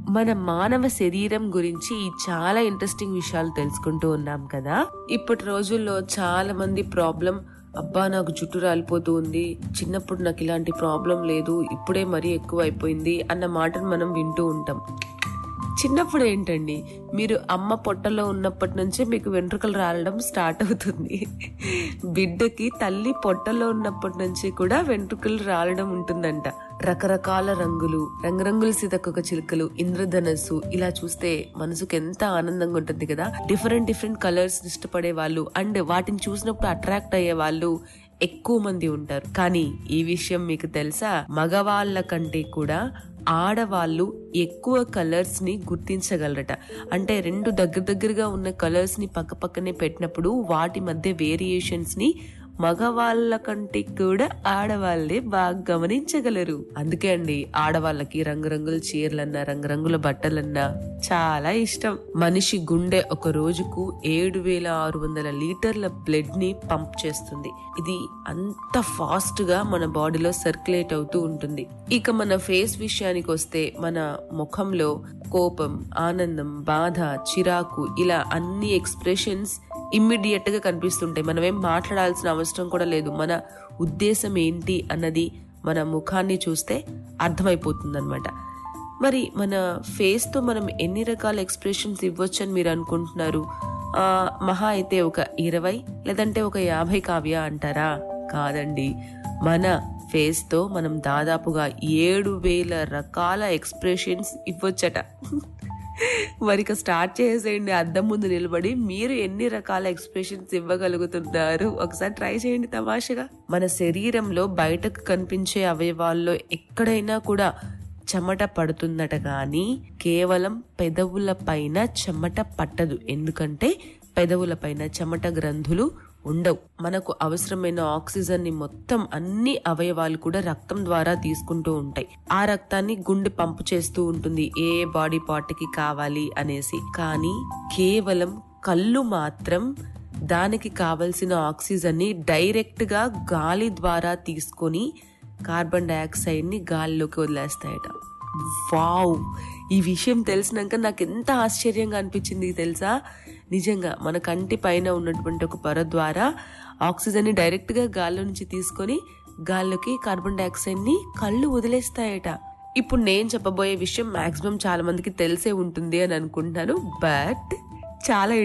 మన మానవ శరీరం గురించి చాలా ఇంట్రెస్టింగ్ విషయాలు తెలుసుకుంటూ ఉన్నాం కదా ఇప్పటి రోజుల్లో చాలా మంది ప్రాబ్లం అబ్బా నాకు జుట్టు రాలిపోతూ ఉంది చిన్నప్పుడు నాకు ఇలాంటి ప్రాబ్లం లేదు ఇప్పుడే మరీ ఎక్కువ అయిపోయింది అన్న మాటను మనం వింటూ ఉంటాం చిన్నప్పుడు ఏంటండి మీరు అమ్మ పొట్టలో ఉన్నప్పటి నుంచే మీకు వెంట్రుకలు రాలడం స్టార్ట్ అవుతుంది బిడ్డకి తల్లి పొట్టలో ఉన్నప్పటి నుంచి కూడా వెంట్రుకలు రాలడం ఉంటుందంట రకరకాల రంగులు రంగురంగుల సీతకొక చిలుకలు ఇంద్రధనస్సు ఇలా చూస్తే మనసుకు ఎంత ఆనందంగా ఉంటుంది కదా డిఫరెంట్ డిఫరెంట్ కలర్స్ ఇష్టపడే వాళ్ళు అండ్ వాటిని చూసినప్పుడు అట్రాక్ట్ అయ్యే వాళ్ళు ఎక్కువ మంది ఉంటారు కానీ ఈ విషయం మీకు తెలుసా మగవాళ్ళ కంటే కూడా ఆడవాళ్ళు ఎక్కువ కలర్స్ ని గుర్తించగలరట అంటే రెండు దగ్గర దగ్గరగా ఉన్న కలర్స్ ని పక్క పక్కనే పెట్టినప్పుడు వాటి మధ్య వేరియేషన్స్ ని మగవాళ్ళ కంటే కూడా ఆడవాళ్ళే బాగా గమనించగలరు అందుకే అండి ఆడవాళ్ళకి రంగురంగుల చీరలన్నా రంగురంగుల బట్టలన్నా చాలా ఇష్టం మనిషి గుండె ఒక రోజుకు ఏడు వేల ఆరు వందల లీటర్ల బ్లడ్ ని పంప్ చేస్తుంది ఇది అంత ఫాస్ట్ గా మన బాడీలో సర్క్యులేట్ అవుతూ ఉంటుంది ఇక మన ఫేస్ విషయానికి వస్తే మన ముఖంలో కోపం ఆనందం బాధ చిరాకు ఇలా అన్ని ఎక్స్ప్రెషన్స్ ఇమ్మీడియట్ గా కనిపిస్తుంటాయి మనం ఏం మాట్లాడాల్సిన అవసరం కూడా లేదు మన ఉద్దేశం ఏంటి అన్నది మన ముఖాన్ని చూస్తే అర్థమైపోతుంది అనమాట మరి మన ఫేస్ తో మనం ఎన్ని రకాల ఎక్స్ప్రెషన్స్ ఇవ్వచ్చు అని మీరు అనుకుంటున్నారు ఆ, మహా అయితే ఒక ఇరవై లేదంటే ఒక యాభై కావ్య అంటారా కాదండి మన ఫేస్ తో మనం దాదాపుగా ఏడు వేల రకాల ఎక్స్ప్రెషన్స్ ఇవ్వచ్చట మరి ఇక స్టార్ట్ చేసేయండి అద్దం ముందు నిలబడి మీరు ఎన్ని రకాల ఎక్స్ప్రెషన్స్ ఇవ్వగలుగుతున్నారు ఒకసారి ట్రై చేయండి తమాషగా మన శరీరంలో బయటకు కనిపించే అవయవాల్లో ఎక్కడైనా కూడా చెమట పడుతుందట కానీ కేవలం పెదవుల పైన చెమట పట్టదు ఎందుకంటే పెదవుల పైన చెమట గ్రంథులు ఉండవు మనకు అవసరమైన ఆక్సిజన్ ని మొత్తం అన్ని అవయవాలు కూడా రక్తం ద్వారా తీసుకుంటూ ఉంటాయి ఆ రక్తాన్ని గుండె పంపు చేస్తూ ఉంటుంది ఏ బాడీ పార్ట్ కి కావాలి అనేసి కానీ కేవలం కళ్ళు మాత్రం దానికి కావలసిన ఆక్సిజన్ ని డైరెక్ట్ గా గాలి ద్వారా తీసుకొని కార్బన్ డైఆక్సైడ్ ని గాలిలోకి వదిలేస్తాయట వావ్ ఈ విషయం తెలిసినాక నాకు ఎంత ఆశ్చర్యంగా అనిపించింది తెలుసా నిజంగా మన కంటి పైన ఉన్నటువంటి ఒక పొర ద్వారా ఆక్సిజన్ ని డైరెక్ట్ గా గాల్లో నుంచి తీసుకొని గాల్లోకి కార్బన్ డైఆక్సైడ్ ని కళ్ళు వదిలేస్తాయట ఇప్పుడు నేను చెప్పబోయే విషయం మాక్సిమం చాలా మందికి తెలిసే ఉంటుంది అని అనుకుంటున్నాను బట్ చాలా